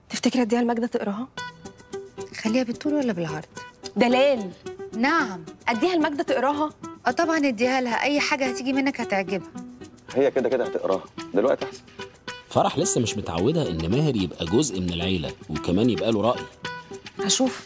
تفتكري اديها لماجده تقراها خليها بالطول ولا بالعرض دلال نعم اديها لماجده تقراها اه طبعا اديها لها اي حاجه هتيجي منك هتعجبها هي كده كده هتقراها دلوقتي احسن فرح لسه مش متعودة إن ماهر يبقى جزء من العيلة وكمان يبقى له رأي هشوف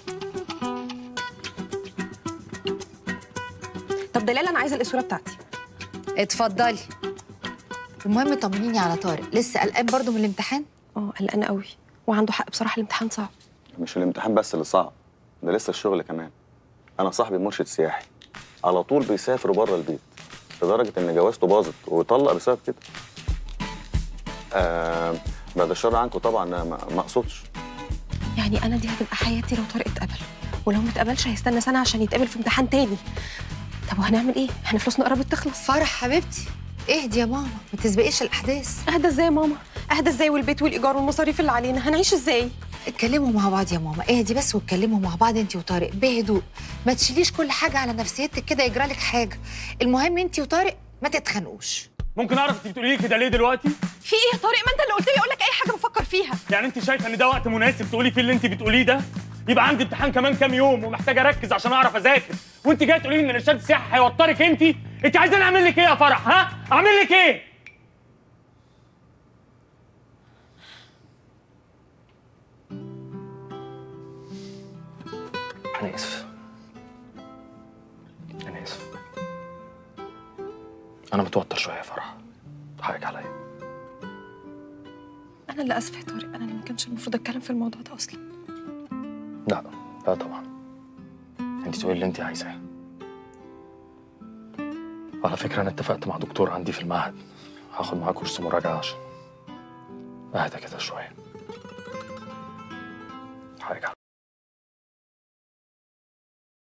طب دلال انا عايزه الاسوره بتاعتي اتفضلي المهم طمنيني على طارق لسه قلقان برضو من الامتحان اه قلقانه قوي وعنده حق بصراحه الامتحان صعب مش الامتحان بس اللي صعب ده لسه الشغل كمان انا صاحبي مرشد سياحي على طول بيسافر بره البيت لدرجه ان جوازته باظت وطلق بسبب كده آه بعد الشر عنكم طبعا أنا ما ما اقصدش يعني انا دي هتبقى حياتي لو طارق اتقبل ولو ما اتقبلش هيستنى سنه عشان يتقبل في امتحان تاني طب وهنعمل ايه احنا فلوسنا قربت تخلص فرح حبيبتي اهدي يا ماما ما تسبقيش الاحداث اهدى ازاي يا ماما اهدى ازاي والبيت والايجار والمصاريف اللي علينا هنعيش ازاي اتكلموا مع بعض يا ماما اهدي بس واتكلموا مع بعض انت وطارق بهدوء ما تشيليش كل حاجه على نفسيتك كده يجرى لك حاجه المهم انت وطارق ما تتخانقوش ممكن اعرف انت بتقولي لي كده ليه دلوقتي؟ في ايه يا طارق ما انت اللي قلت لي اقول لك اي حاجه بفكر فيها يعني انت شايفه ان ده وقت مناسب تقولي فيه اللي انت بتقوليه ده؟ يبقى عندي امتحان كمان كام يوم ومحتاجه اركز عشان اعرف اذاكر وانت جايه تقولي لي ان الارشاد السياحي هيوترك انت انت عايزاني اعمل لك ايه يا فرح ها اعمل لك ايه أنا آسف أنا آسف أنا متوتر شوية يا فرح حقك عليا انا اللي اسفه يا طارق انا اللي ما كانش المفروض اتكلم في الموضوع ده اصلا لا لا طبعا أنت تقولي اللي أنت عايزاه على فكرة أنا اتفقت مع دكتور عندي في المعهد هاخد معاه كورس مراجعة عشان أهدى كده شوية حقك عليا